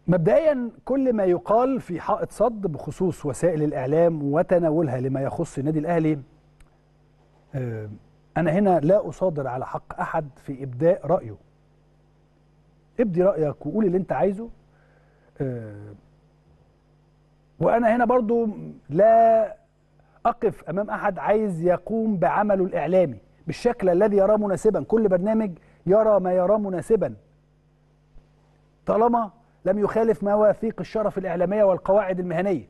مبدئيا كل ما يقال في حائط صد بخصوص وسائل الاعلام وتناولها لما يخص النادي الاهلي آه، انا هنا لا اصادر على حق احد في ابداء رايه ابدي رايك وقول اللي انت عايزه آه، وانا هنا برضو لا اقف امام احد عايز يقوم بعمله الاعلامي بالشكل الذي يراه مناسبا كل برنامج يرى ما يراه مناسبا طالما لم يخالف مواثيق الشرف الاعلاميه والقواعد المهنيه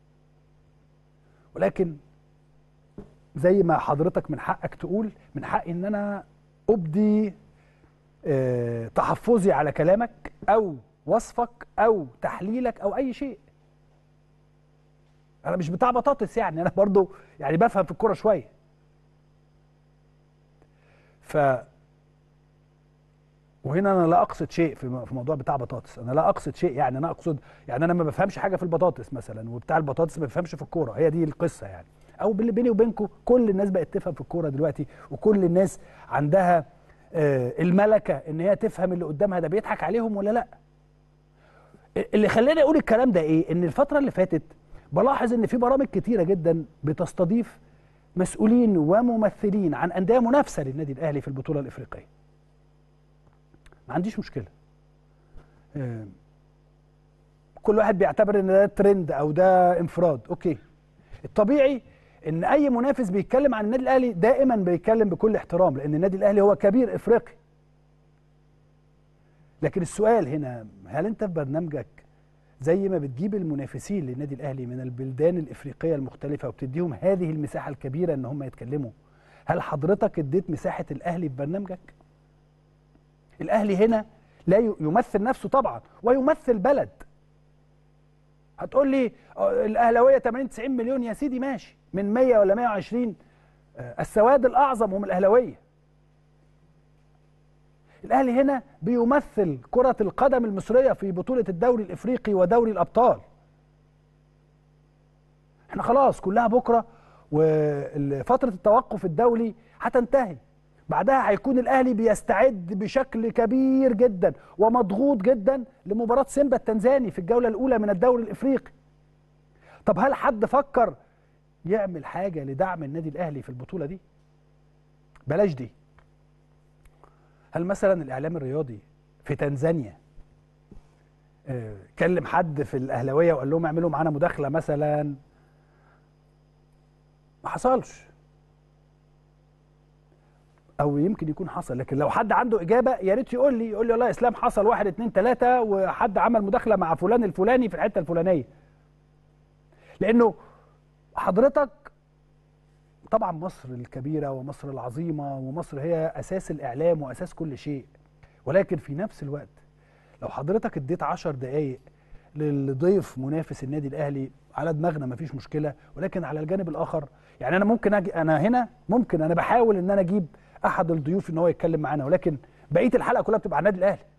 ولكن زي ما حضرتك من حقك تقول من حقي ان انا ابدي آه، تحفظي على كلامك او وصفك او تحليلك او اي شيء انا مش بتاع بطاطس يعني انا برضو يعني بفهم في الكوره شويه ف وهنا انا لا اقصد شيء في م- في موضوع بتاع بطاطس انا لا اقصد شيء يعني انا اقصد يعني انا ما بفهمش حاجه في البطاطس مثلا وبتاع البطاطس ما بيفهمش في الكوره هي دي القصه يعني او باللي بيني وبينكم كل الناس بقت تفهم في الكوره دلوقتي وكل الناس عندها آه، الملكه ان هي تفهم اللي قدامها ده بيضحك عليهم ولا لا اللي خلاني اقول الكلام ده ايه ان الفتره اللي فاتت بلاحظ ان في برامج كتيره جدا بتستضيف مسؤولين وممثلين عن انديه منافسه للنادي الاهلي في البطوله الافريقيه ما عنديش مشكله آه، كل واحد بيعتبر ان ده ترند او ده انفراد اوكي الطبيعي ان اي منافس بيتكلم عن النادي الاهلي دائما بيتكلم بكل احترام لان النادي الاهلي هو كبير افريقي لكن السؤال هنا هل انت في برنامجك زي ما بتجيب المنافسين للنادي الاهلي من البلدان الافريقيه المختلفه وبتديهم هذه المساحه الكبيره ان هم يتكلموا هل حضرتك اديت مساحه الاهلي في برنامجك الاهلي هنا لا ي- يمثل نفسه طبعا ويمثل بلد هتقول لي آه، الاهلاويه 80 90 مليون يا سيدي ماشي من 100 ولا 120 آه، السواد الاعظم هم الاهلاويه الاهلي هنا بيمثل كره القدم المصريه في بطوله الدوري الافريقي ودوري الابطال احنا خلاص كلها بكره وفتره التوقف الدولي هتنتهي بعدها هيكون الاهلي بيستعد بشكل كبير جدا ومضغوط جدا لمباراه سيمبا التنزاني في الجوله الاولى من الدوري الافريقي طب هل حد فكر يعمل حاجه لدعم النادي الاهلي في البطوله دي بلاش دي هل مثلا الاعلام الرياضي في تنزانيا آه، كلم حد في الاهلاويه وقال لهم اعملوا معانا مداخله مثلا ما حصلش او يمكن يكون حصل لكن لو حد عنده اجابه يا ريت يقول لي يقول لي والله اسلام حصل واحد اتنين تلاته وحد عمل مداخله مع فلان الفلاني في الحته الفلانيه لانه حضرتك طبعا مصر الكبيره ومصر العظيمه ومصر هي اساس الاعلام واساس كل شيء ولكن في نفس الوقت لو حضرتك اديت 10 دقائق للضيف منافس النادي الاهلي على دماغنا مفيش مشكله ولكن على الجانب الاخر يعني انا ممكن أجي انا هنا ممكن انا بحاول ان انا اجيب احد الضيوف ان هو يتكلم معانا ولكن بقيه الحلقه كلها بتبقى على النادي الاهلي